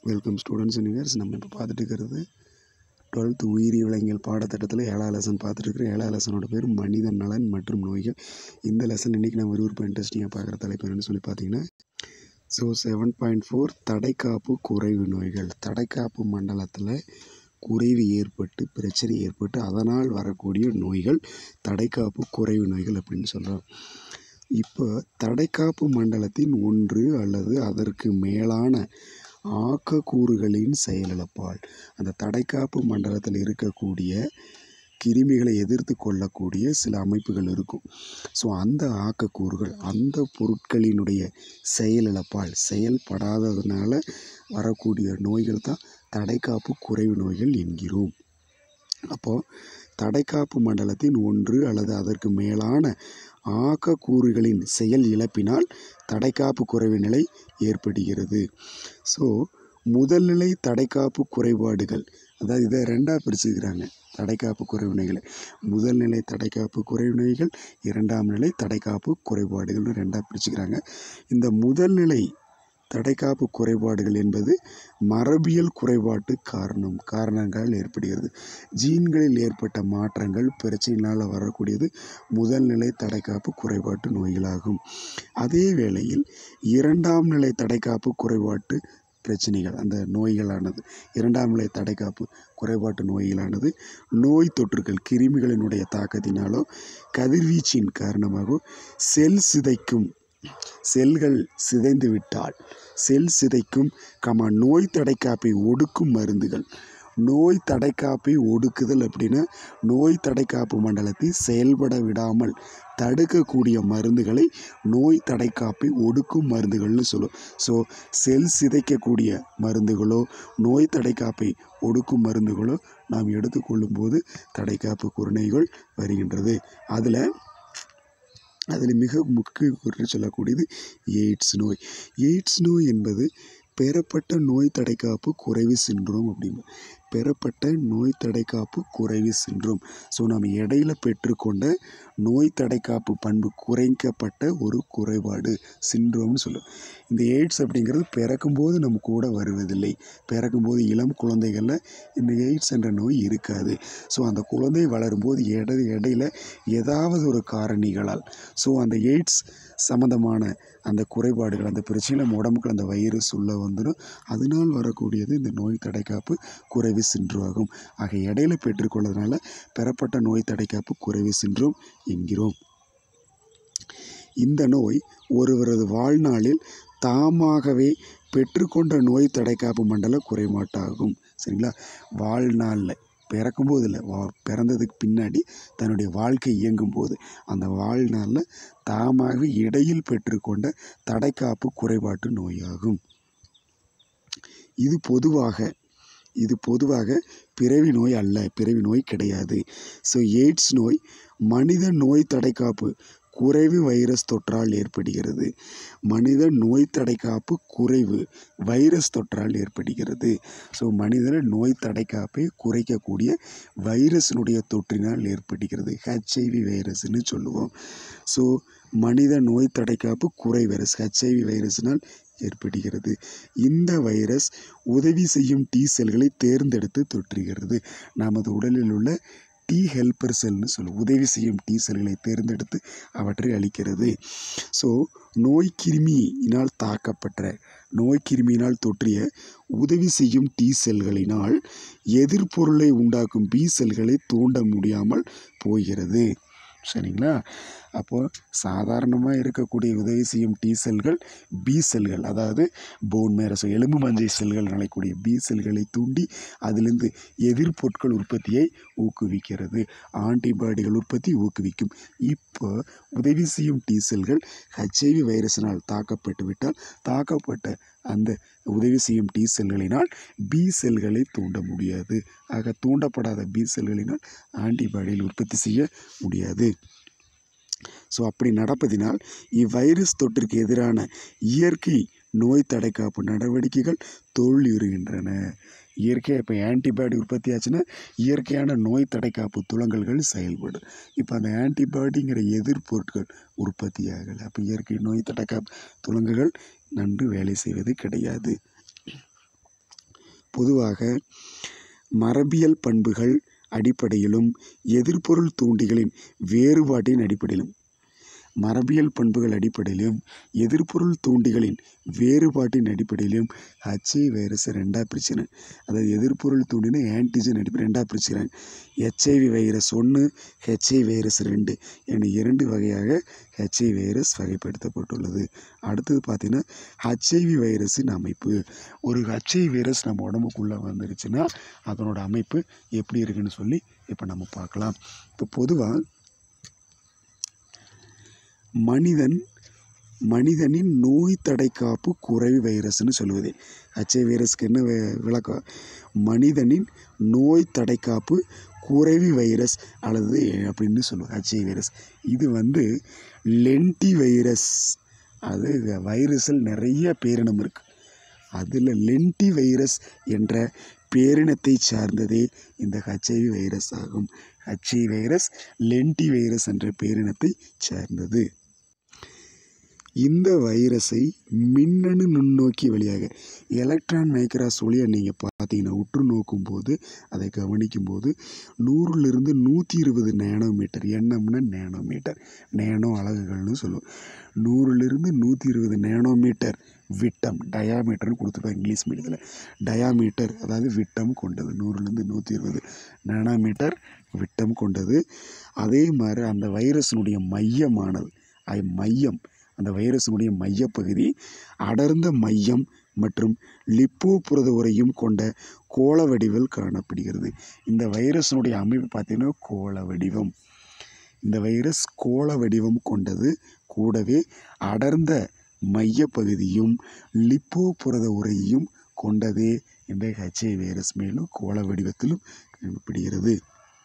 welcome students universe நம்ம இப்போ பார்த்துட்டு இருக்கிறது டுவெல்த் உயிரி விலங்கியல் பாடத்திட்டத்தில் ஏழாவது லெசன் பார்த்துட்டு இருக்கிறோம் ஏழாவது லெசனோட பேர் மனித நலன் மற்றும் நோய்கள் இந்த லெசன் இன்றைக்கி நம்ம விருப்பம் இன்ட்ரெஸ்டிங்காக பார்க்குற தலைப்பு என்னன்னு சொல்லி பார்த்தீங்கன்னா ஸோ செவன் பாயிண்ட் ஃபோர் தடைக்காப்பு குறைவு நோய்கள் தடைக்காப்பு மண்டலத்தில் குறைவு ஏற்பட்டு பிரச்சனை ஏற்பட்டு அதனால் வரக்கூடிய நோய்கள் தடைக்காப்பு குறைவு நோய்கள் அப்படின்னு சொல்கிறோம் இப்போ தடைக்காப்பு மண்டலத்தின் ஒன்று அல்லது அதற்கு மேலான ஆக்கக்கூறுகளின் செயலிழப்பால் அந்த தடைக்காப்பு மண்டலத்தில் இருக்கக்கூடிய கிருமிகளை எதிர்த்து கொள்ளக்கூடிய சில அமைப்புகள் இருக்கும் ஸோ அந்த ஆக்கக்கூறுகள் அந்த பொருட்களினுடைய செயலிழப்பால் செயல்படாததுனால வரக்கூடிய நோய்கள் தான் தடைக்காப்பு குறைவு நோய்கள் என்கிறோம் அப்போது தடைக்காப்பு மண்டலத்தின் ஒன்று அல்லது அதற்கு மேலான ஆக்கக்கூறுகளின் செயல் இழப்பினால் தடைக்காப்பு குறைவு நிலை ஏற்படுகிறது ஸோ முதல்நிலை தடைக்காப்பு குறைபாடுகள் அதாவது இதை ரெண்டாக பிரிச்சுக்கிறாங்க தடைக்காப்பு குறைவு நோய்களை முதல்நிலை தடைக்காப்பு குறைவு நோய்கள் இரண்டாம் நிலை தடைக்காப்பு குறைபாடுகள்னு ரெண்டாக பிரிச்சுக்கிறாங்க இந்த முதல்நிலை தடைக்காப்பு குறைபாடுகள் என்பது மரபியல் குறைபாட்டு காரணம் காரணங்களால் ஏற்படுகிறது ஜீன்களில் ஏற்பட்ட மாற்றங்கள் பிரச்சனையினால் வரக்கூடியது முதல்நிலை தடைக்காப்பு குறைபாட்டு நோய்களாகும் அதே வேளையில் இரண்டாம் நிலை தடைக்காப்பு குறைபாட்டு பிரச்சனைகள் அந்த நோய்களானது இரண்டாம் நிலை தடைக்காப்பு குறைபாட்டு நோய்களானது நோய் தொற்றுகள் கிருமிகளினுடைய தாக்கத்தினாலோ கதிர்வீச்சின் காரணமாகவோ செல் சிதைக்கும் செல்கள் சிதைந்து விட்டால் செல் சிதைக்கும் கமா நோய் தடைக்காப்பை ஒடுக்கும் மருந்துகள் நோய் தடைக்காப்பை ஒடுக்குதல் அப்படின்னா நோய் தடைக்காப்பு மண்டலத்தை செயல்பட விடாமல் தடுக்கக்கூடிய மருந்துகளை நோய் தடைக்காப்பை ஒடுக்கும் மருந்துகள்னு சொல்லும் ஸோ செல் சிதைக்கக்கூடிய மருந்துகளோ நோய் தடைக்காப்பை ஒடுக்கும் மருந்துகளோ நாம் எடுத்துக்கொள்ளும் போது தடைக்காப்பு குருணைகள் வருகின்றது அதில் அதில் மிக முக்கிய குறித்து சொல்லக்கூடியது எய்ட்ஸ் நோய் எய்ட்ஸ் நோய் என்பது பெறப்பட்ட நோய் தடைக்காப்பு குறைவு சின்ரோம் அப்படின்னு பெறப்பட்ட நோய் தடைக்காப்பு குறைவு சின்ரோம் ஸோ நம்ம இடையில பெற்றுக்கொண்ட நோய் தடைக்காப்பு பண்பு குறைக்கப்பட்ட ஒரு குறைபாடு சின்ரோம்னு சொல்லும் இந்த எய்ட்ஸ் அப்படிங்கிறது பிறக்கும்போது நம்ம கூட வருவதில்லை பிறக்கும்போது இளம் குழந்தைகளில் இந்த எய்ட்ஸ் என்ற நோய் இருக்காது ஸோ அந்த குழந்தை வளரும்போது இடை இடையில ஏதாவது ஒரு காரணிகளால் ஸோ அந்த எய்ட்ஸ் சம்மந்தமான அந்த குறைபாடுகள் அந்த பிரச்சனை நம்ம உடம்புக்கு அந்த வைரஸ் உள்ளே வந்துடும் அதனால் வரக்கூடியது இந்த நோய் தடைக்காப்பு குறைவு சின்றுவாகும் ஆக இடையில பெற்றுக்கொள்ளதுனால பெறப்பட்ட நோய் தடைக்காப்பு குறைவு சின்றும் என்கிறோம் இந்த நோய் ஒருவரது வாழ்நாளில் தாமாகவே பெற்றுக்கொண்ட நோய் தடைக்காப்பு மண்டல குறைபாட்டாகும் சரிங்களா வாழ்நாளில் பிறக்கும்போது இல்லை வா பிறந்ததுக்கு பின்னாடி தன்னுடைய வாழ்க்கை இயங்கும் போது அந்த வாழ்நாளில் தாமாகவே இடையில் பெற்றுக்கொண்ட தடைக்காப்பு குறைபாட்டு நோயாகும் இது பொதுவாக இது பொதுவாக பிறவி நோய் அல்ல பிறவி நோய் கிடையாது ஸோ எய்ட்ஸ் நோய் மனித நோய் தடைக்காப்பு குறைவு வைரஸ் தொற்றால் ஏற்படுகிறது மனித நோய் தடைக்காப்பு குறைவு வைரஸ் தொற்றால் ஏற்படுகிறது ஸோ மனிதன நோய் தடைக்காப்பை குறைக்கக்கூடிய வைரஸினுடைய தொற்றினால் ஏற்படுகிறது ஹெச்ஐவி வைரஸ்னு சொல்லுவோம் ஸோ மனித நோய் தடைக்காப்பு குறை வைரஸ் ஹெச்ஐவி வைரஸினால் ஏற்படுகிறது இந்த வைரஸ் உதவி செய்யும் டி செல்களை தேர்ந்தெடுத்து தொற்றுகிறது நமது உடலில் உள்ள டி ஹெல்பர் செல்னு சொல்லும் உதவி செய்யும் டி செல்களை தேர்ந்தெடுத்து அவற்றை அளிக்கிறது ஸோ நோய் கிருமியினால் தாக்கப்பட்ட நோய் கிருமியினால் தொற்றிய உதவி செய்யும் டி செல்களினால் எதிர்பொருளை உண்டாக்கும் பி செல்களை தூண்ட முடியாமல் போகிறது சரிங்களா அப்போது சாதாரணமாக இருக்கக்கூடிய உதவி செய்யும் டி செல்கள் பி செல்கள் அதாவது போன் மேரஸோ எலும்பு மஞ்சை செல்கள் நிலைக்கூடிய பி செல்களை தூண்டி அதிலிருந்து எதிர்பொருட்கள் உற்பத்தியை ஊக்குவிக்கிறது ஆன்டிபாடிகள் உற்பத்தி ஊக்குவிக்கும் இப்போ உதவி செய்யும் டி செல்கள் ஹெச்ஐவி வைரஸினால் தாக்கப்பட்டு விட்டால் தாக்கப்பட்ட அந்த உதவி செய்யும் டி செல்களினால் பி செல்களை தூண்ட முடியாது ஆக தூண்டப்படாத பி செல்களினால் ஆன்டிபாடிகள் உற்பத்தி செய்ய முடியாது ஸோ அப்படி நடப்பதினால் இவ்வைரஸ் தொற்றிற்கு எதிரான இயற்கை நோய் தடைக்காப்பு நடவடிக்கைகள் தோல்வியுறுகின்றன இயற்கையாக இப்போ ஆன்டிபாடி உற்பத்தி ஆச்சுன்னா இயற்கையான நோய் தடைக்காப்பு துளங்கல்கள் செயல்படும் இப்போ அந்த ஆன்டிபாடிங்கிற எதிர்பொருட்கள் உற்பத்தி ஆகலை அப்போ இயற்கை நோய் தடைக்காப்பு துளங்குகள் நன்கு வேலை செய்வது கிடையாது பொதுவாக மரபியல் பண்புகள் அடிப்படையிலும் எதிர்ப்பொருள் தூண்டிகளின் வேறுபாட்டின் அடிப்படையிலும் மரபியல் பண்புகள் அடிப்படையிலும் எதிர்ப்பொருள் தூண்டிகளின் வேறுபாட்டின் அடிப்படையிலும் ஹச்ஐ வைரஸை ரெண்டாக பிரிச்சுக்கிறேன் அதாவது எதிர்ப்பொருள் தூண்டினா ஆன்டிஜன் அடிப்படை ரெண்டாக பிரிச்சுக்கிறேன் ஹெச்ஐவி வைரஸ் ஒன்று ஹெச்ஐ வைரஸ் ரெண்டு என இரண்டு வகையாக ஹெச்ஐ வைரஸ் வகைப்படுத்தப்பட்டுள்ளது அடுத்தது பார்த்தீங்கன்னா ஹச்ஐவி வைரஸின் அமைப்பு ஒரு ஹச்ஐ வைரஸ் நம்ம உடம்புக்குள்ளே வந்துருச்சுன்னா அதனோட அமைப்பு எப்படி இருக்குன்னு சொல்லி இப்போ நம்ம பார்க்கலாம் இப்போ பொதுவாக மனிதன் மனிதனின் நோய் தடைக்காப்பு குறைவு வைரஸ்னு சொல்லுவது ஹச்ஐ வைரஸ்க்கு என்ன வி- விளக்கம் மனிதனின் நோய் தடைக்காப்பு குறைவி வைரஸ் அல்லது அப்படின்னு சொல்லுவோம் ஹச்ஐ வைரஸ் இது வந்து லென்டி வைரஸ் அது வைரஸில் நிறைய பேரினம் இருக்குது அதில் லென்டி வைரஸ் என்ற பேரினத்தை சார்ந்ததே இந்த ஹச்ஐவி வைரஸ் ஆகும் ஹச்ஐ வைரஸ் லென்டி வைரஸ் என்ற பேரினத்தை சார்ந்தது இந்த வைரஸை மின்னணு நுண்ணோக்கி வழியாக எலக்ட்ரான் மைக்ராஸ் வழியாக நீங்கள் பார்த்தீங்கன்னா உற்று நோக்கும்போது அதை கவனிக்கும்போது நூறுலேருந்து நூற்றி இருபது நேனோமீட்டர் எண்ணம்னா நேனோமீட்டர் நேனோ அலகுகள்னு சொல்லுவோம் நூறுலேருந்து நூற்றி இருபது நேனோமீட்டர் விட்டம் டயாமீட்டர்னு கொடுத்துருப்பாங்க இங்கிலீஷ் மீடியத்தில் டயாமீட்டர் அதாவது விட்டம் கொண்டது நூறுலேருந்து நூற்றி இருபது நேனோமீட்டர் விட்டம் கொண்டது அதே மாதிரி அந்த வைரஸினுடைய மையமானது அது மையம் அந்த வைரஸினுடைய மையப்பகுதி அடர்ந்த மையம் மற்றும் லிப்போ புரத உரையும் கொண்ட கோள வடிவில் காணப்படுகிறது இந்த வைரஸினுடைய அமைப்பு பார்த்தீங்கன்னா கோள வடிவம் இந்த வைரஸ் கோள வடிவம் கொண்டது கூடவே அடர்ந்த மையப்பகுதியும் லிப்போ புரத உரையும் கொண்டதே இந்த ஹெச்ஐ வைரஸ் மேலும் கோள வடிவத்திலும் காணப்படுகிறது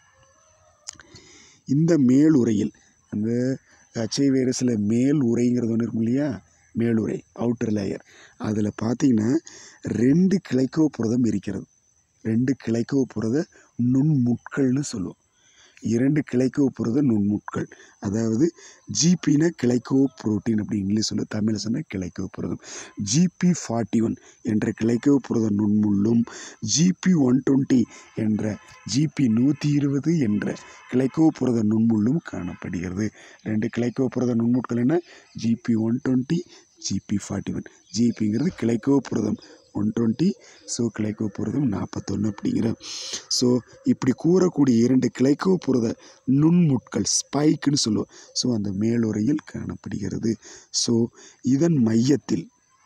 இந்த மேலுறையில் அந்த ஹெச்ஐ வைரஸில் மேல் உரைங்கிறது ஒன்று இருக்கும் இல்லையா மேலுறை அவுட்டர் லேயர் அதில் பார்த்தீங்கன்னா ரெண்டு கிளைக்கோ புரதம் இருக்கிறது ரெண்டு கிளைக்கோ புரத நுண்முட்கள்னு சொல்லுவோம் இரண்டு கிளைக்கோ புரத நுண்முட்கள் அதாவது ஜிபினா கிளைக்கோ புரோட்டீன் அப்படி இங்கிலீஷ் சொல்ல தமிழில் சொன்னால் கிளைக்கோ புரதம் ஜிபி ஃபார்ட்டி ஒன் என்ற கிளைக்கோ புரத நுண்முள்ளும் ஜிபி ஒன் டுவெண்ட்டி என்ற ஜிபி நூற்றி இருபது என்ற கிளைக்கோ புரத நுண்முள்ளும் காணப்படுகிறது ரெண்டு கிளைக்கோ புரத நுண்முட்கள் என்ன GP one twenty GP forty one ஜிபிங்கிறது கிளைக்கோ புரதம் ஒன் டுவெண்ட்டி ஸோ கிளைக்கோ புரதம் நாற்பத்தொன்று அப்படிங்கிற ஸோ இப்படி கூறக்கூடிய இரண்டு கிளைக்கோ புரத நுண்முட்கள் ஸ்பைக்குன்னு சொல்லுவோம் ஸோ அந்த மேலுறையில் காணப்படுகிறது ஸோ இதன் மையத்தில்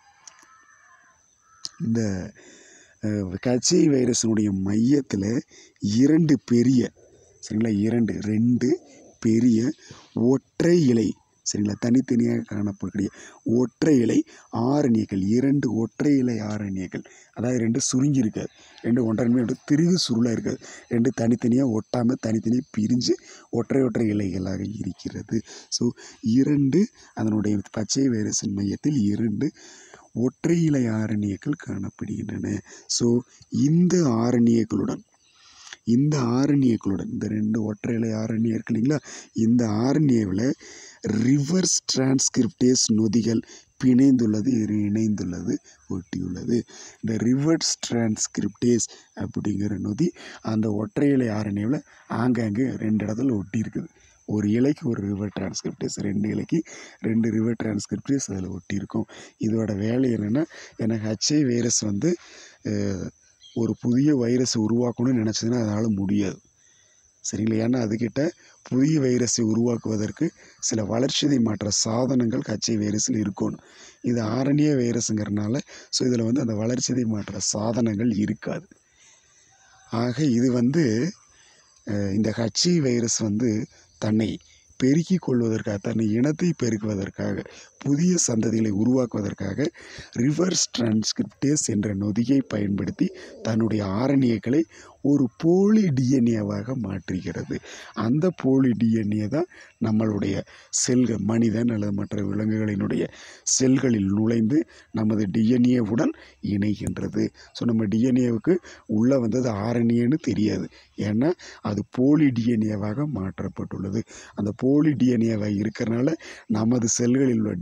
இந்த கச்சி வைரஸினுடைய மையத்தில் இரண்டு பெரிய சரிங்களா இரண்டு ரெண்டு பெரிய ஒற்றை இலை சரிங்களா தனித்தனியாக காணப்படக்கூடிய ஒற்றை இலை ஆரணியங்கள் இரண்டு ஒற்றை இலை ஆரணியங்கள் அதாவது ரெண்டு சுருங்கி இருக்காது ரெண்டு ஒன்றரை ரெண்டு திருகு சுருளாக இருக்காது ரெண்டு தனித்தனியாக ஒட்டாமல் தனித்தனியாக பிரிஞ்சு ஒற்றை ஒற்றை இலைகளாக இருக்கிறது ஸோ இரண்டு அதனுடைய பச்சை வைரஸின் மையத்தில் இரண்டு ஒற்றை இலை ஆரணியங்கள் காணப்படுகின்றன ஸோ இந்த ஆரணியங்களுடன் இந்த ஆரண்யக்களுடன் இந்த ரெண்டு ஒற்றை இலை ஆரண்யம் இருக்கு இல்லைங்களா இந்த ஆரண்யாவில் ரிவர்ஸ் டிரான்ஸ்கிரிப்டேஸ் நொதிகள் பிணைந்துள்ளது இது இணைந்துள்ளது ஒட்டியுள்ளது இந்த ரிவர்ஸ் டிரான்ஸ்கிரிப்டேஸ் அப்படிங்கிற நொதி அந்த ஒற்றை இலை ஆரண்யாவில் ஆங்காங்கே ரெண்டு இடத்துல ஒட்டி இருக்குது ஒரு இலைக்கு ஒரு ரிவர் டிரான்ஸ்கிரிப்டேஸ் ரெண்டு இலைக்கு ரெண்டு ரிவர் டிரான்ஸ்கிரிப்டேஸ் அதில் ஒட்டியிருக்கும் இதோட வேலை என்னென்னா எனக்கு ஹச்ஐ வைரஸ் வந்து அஹ், ஒரு புதிய வைரஸை உருவாக்கணும்னு நினச்சதுன்னா அதனால் முடியாது சரிங்களா ஏன்னா அதுக்கிட்ட புதிய வைரஸை உருவாக்குவதற்கு சில வளர்ச்சிதை மாற்ற சாதனங்கள் ஹச்ஐ வைரஸில் இருக்கணும் இது ஆரணிய வைரஸுங்கிறனால ஸோ இதில் வந்து அந்த வளர்ச்சிதை மாற்ற சாதனங்கள் இருக்காது ஆக இது வந்து அஹ், இந்த ஹச்ஐ வைரஸ் வந்து தன்னை பெருக்கிக் கொள்வதற்காக தன்னை இனத்தை பெருக்குவதற்காக புதிய சந்ததிகளை உருவாக்குவதற்காக ரிவர்ஸ் டிரான்ஸ்கிரிப்டேஸ் என்ற நொதியை பயன்படுத்தி தன்னுடைய ஆரணியங்களை ஒரு போலி டிஎன்ஏவாக மாற்றுகிறது அந்த போலி டிஎன்ஏ தான் நம்மளுடைய செல்கள் மனிதன் அல்லது மற்ற விலங்குகளினுடைய செல்களில் நுழைந்து நமது டிஎன்ஏவுடன் இணைகின்றது ஸோ நம்ம டிஎன்ஏவுக்கு உள்ளே வந்தது ஆர்என்ஏன்னு தெரியாது ஏன்னா அது போலி டிஎன்ஏவாக மாற்றப்பட்டுள்ளது அந்த போலி டிஎன்ஏவாக இருக்கிறனால நமது செல்களில் உள்ள டிஎன்ஏ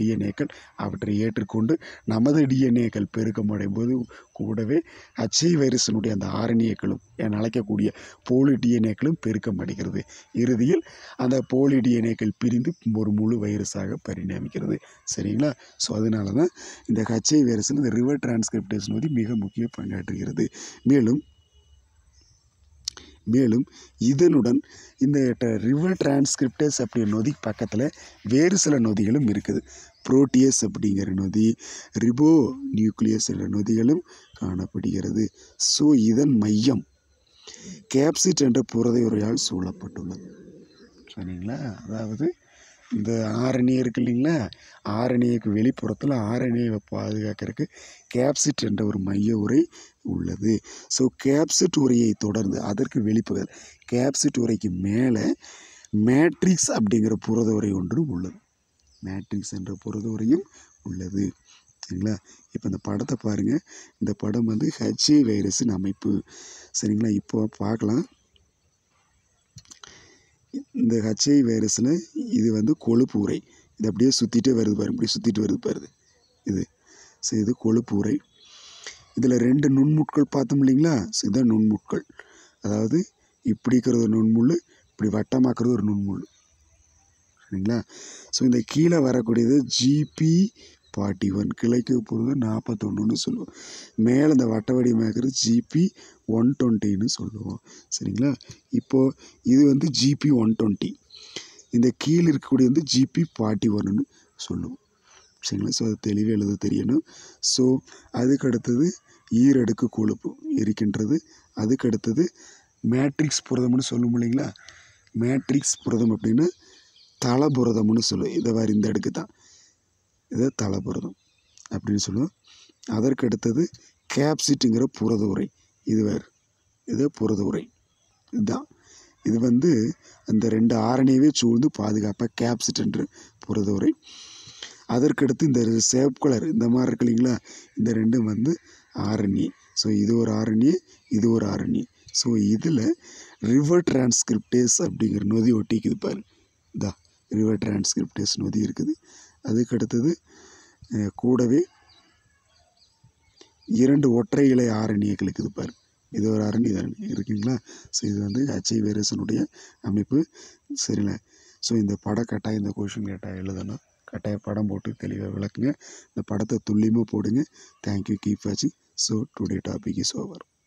டிஎன்ஏக்கள் அவற்றை ஏற்றுக்கொண்டு நமது டிஎன்ஏக்கள் பெருக்கம் அடையும் போது கூடவே ஹச்ஐ வைரஸினுடைய அந்த ஆர்என்ஏக்களும் என அழைக்கக்கூடிய போலி டிஎன்ஏக்களும் பெருக்கம் அடைகிறது இறுதியில் அந்த போலி டிஎன்ஏக்கள் பிரிந்து ஒரு முழு வைரஸாக பரிணமிக்கிறது சரிங்களா ஸோ அதனால தான் இந்த ஹச்ஐ வைரஸில் இந்த ரிவர் டிரான்ஸ்கிரிப்டேஸ் நொதி மிக முக்கிய பங்காற்றுகிறது மேலும் மேலும் இதனுடன் இந்த ரிவர் டிரான்ஸ்கிரிப்டஸ் அப்படிங்கிற நொதி பக்கத்தில் வேறு சில நொதிகளும் இருக்குது புரோட்டியஸ் அப்படிங்கிற நொதி ரிபோ நியூக்ளியஸ் என்ற நொதிகளும் காணப்படுகிறது ஸோ இதன் மையம் கேப்சிட் என்ற புரத உரையால் சூழப்பட்டுள்ளது சரிங்களா அதாவது இந்த ஆர்என்ஏ இருக்கு இல்லைங்களா ஆர்என்ஏக்கு வெளிப்புறத்தில் ஆர்என்ஏவை பாதுகாக்கிறதுக்கு கேப்சிட் என்ற ஒரு மைய உரை உள்ளது ஸோ கேப்சிட் உரையை தொடர்ந்து அதற்கு வெளிப்பகுதி கேப்சிட் உரைக்கு மேலே மேட்ரிக்ஸ் அப்படிங்கிற புரத உரை ஒன்றும் உள்ளது மேட்ரிக்ஸ் என்ற புரத உரையும் உள்ளது சரிங்களா இப்போ இந்த படத்தை பாருங்கள் இந்த படம் வந்து ஹெச்ஏ வைரஸின் அமைப்பு சரிங்களா இப்போ பார்க்கலாம் இந்த ஹெச்ஐ வைரஸில் இது வந்து கொழுப்பு உரை இது அப்படியே சுற்றிட்டே வருது பாருங்க இப்படி சுற்றிட்டு வருது பாருது இது ஸோ இது கொழுப்பு உரை இதில் ரெண்டு நுண்முட்கள் பார்த்தோம் இல்லைங்களா ஸோ இதுதான் நுண்முட்கள் அதாவது இப்படி இருக்கிறது ஒரு நுண்முள் இப்படி வட்டமாக்குறது ஒரு நுண்முள் சரிங்களா ஸோ இந்த கீழே வரக்கூடியது ஜிபி ஃபார்ட்டி ஒன் கிளைக்கு போகிறது நாற்பத்தொன்னுன்னு சொல்லுவோம் மேலே இந்த வட்ட வடிவமாக்குறது ஜிபி ஒன் டுவெண்ட்டின்னு சொல்லுவோம் சரிங்களா இப்போது இது வந்து ஜிபி ஒன் டுவெண்ட்டி இந்த கீழே இருக்கக்கூடிய வந்து ஜிபி ஃபார்ட்டி ஒன்னு சொல்லுவோம் சரிங்களா ஸோ அது தெளிவாக எழுத தெரியணும் ஸோ அதுக்கு அடுத்தது ஈரடுக்கு கொழுப்பு இருக்கின்றது அதுக்கு அடுத்தது மேட்ரிக்ஸ் புரதம்னு சொல்லும் இல்லைங்களா மேட்ரிக்ஸ் புரதம் அப்படின்னா தலபுரதம்னு சொல்லுவோம் இதை வேறு இந்த அடுக்கு தான் இதை தலபுரதம் அப்படின்னு சொல்லுவோம் அதற்கு அடுத்தது கேப்சிட்டுங்கிற புரத உரை இது வேறு இது புரத உரை இதுதான் இது வந்து அந்த ரெண்டு ஆரணியவே சூழ்ந்து பாதுகாப்பாக கேப்சிட் என்ற புரத உரை அதற்கடுத்து இந்த சேப் கலர் இந்த மாதிரி இருக்கு இல்லைங்களா இந்த ரெண்டும் வந்து ஆரண்யே ஸோ இது ஒரு ஆரண்யே இது ஒரு ஆரண்யே ஸோ இதில் ரிவர் டிரான்ஸ்கிரிப்டேஸ் அப்படிங்கிற நொதி ஒட்டிக்குது பாரு இதா ரிவர் டிரான்ஸ்கிரிப்டேஸ் நொதி இருக்குது அதுக்கு அடுத்தது அஹ், கூடவே இரண்டு ஒற்றை இலை ஆரணியங்கள் இருக்குது பாரு இது ஒரு அரணி இது அரணி இருக்குங்களா ஸோ இது வந்து ஹச்ஐ வைரஸினுடைய அமைப்பு சரிங்களா ஸோ இந்த படம் கட்டாயம் இந்த கொஷின் கட்டாயம் எழுதணும் கட்டாயம் படம் போட்டு தெளிவாக விளக்குங்க இந்த படத்தை துல்லியமாக போடுங்க தேங்க்யூ கீப் வாட்சிங் so today topic is over